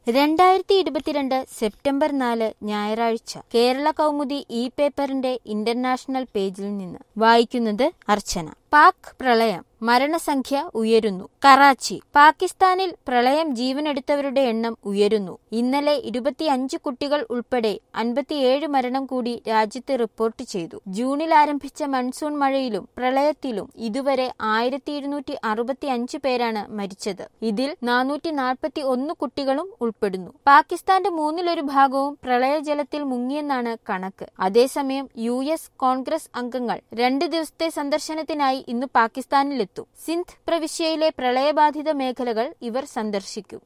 രണ്ടായിരത്തി ഇരുപത്തിരണ്ട് സെപ്റ്റംബർ നാല് ഞായറാഴ്ച കേരള കൗമുദി ഇ പേപ്പറിന്റെ ഇന്റർനാഷണൽ പേജിൽ നിന്ന് വായിക്കുന്നത് അർച്ചന പാക് പ്രളയം മരണസംഖ്യ ഉയരുന്നു കറാച്ചി പാകിസ്ഥാനിൽ പ്രളയം ജീവനെടുത്തവരുടെ എണ്ണം ഉയരുന്നു ഇന്നലെ ഇരുപത്തിയഞ്ച് കുട്ടികൾ ഉൾപ്പെടെ അൻപത്തിയേഴ് മരണം കൂടി രാജ്യത്ത് റിപ്പോർട്ട് ചെയ്തു ജൂണിൽ ആരംഭിച്ച മൺസൂൺ മഴയിലും പ്രളയത്തിലും ഇതുവരെ ആയിരത്തി ഇരുന്നൂറ്റി അറുപത്തി അഞ്ച് പേരാണ് മരിച്ചത് ഇതിൽ നാനൂറ്റി നാൽപ്പത്തി ഒന്ന് കുട്ടികളും ഉൾപ്പെടുന്നു പാകിസ്ഥാന്റെ മൂന്നിലൊരു ഭാഗവും പ്രളയജലത്തിൽ മുങ്ങിയെന്നാണ് കണക്ക് അതേസമയം യു എസ് കോൺഗ്രസ് അംഗങ്ങൾ രണ്ട് ദിവസത്തെ സന്ദർശനത്തിനായി ഇന്ന് പാകിസ്ഥാനിലെത്തും സിന്ധ് പ്രവിശ്യയിലെ പ്രളയബാധിത മേഖലകൾ ഇവർ സന്ദർശിക്കും